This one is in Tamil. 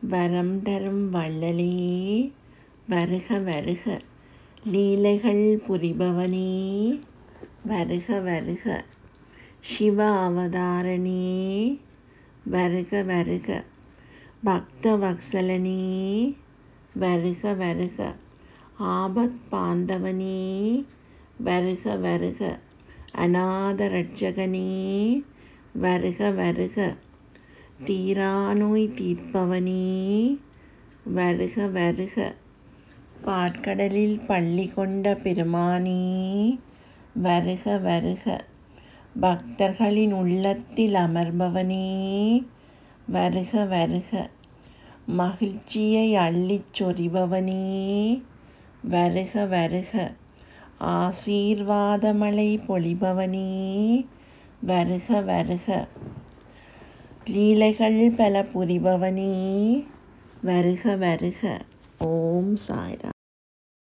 வரம் தரும் வள்ளலே வருக வருக லீலைகள் புரிபவனே வருக வருக சிவ அவதாரணே வருக வருக பக்த வத்சலனே வருக வருக ஆபத் பாந்தவனே வருக வருக அநாத ரட்சகனே வருக வருக தீராநோய் தீர்ப்பவனே வருக வருக பாட்கடலில் பள்ளி கொண்ட பெருமானே வருக வருக பக்தர்களின் உள்ளத்தில் அமர்பவனே வருக வருக மகிழ்ச்சியை அள்ளிச் சொரிபவனே வருக வருக ஆசீர்வாதமழை பொழிபவனே வருக வருக லீலைகள் பல புரிபவனே வருக வருக ஓம் சாய்ராம்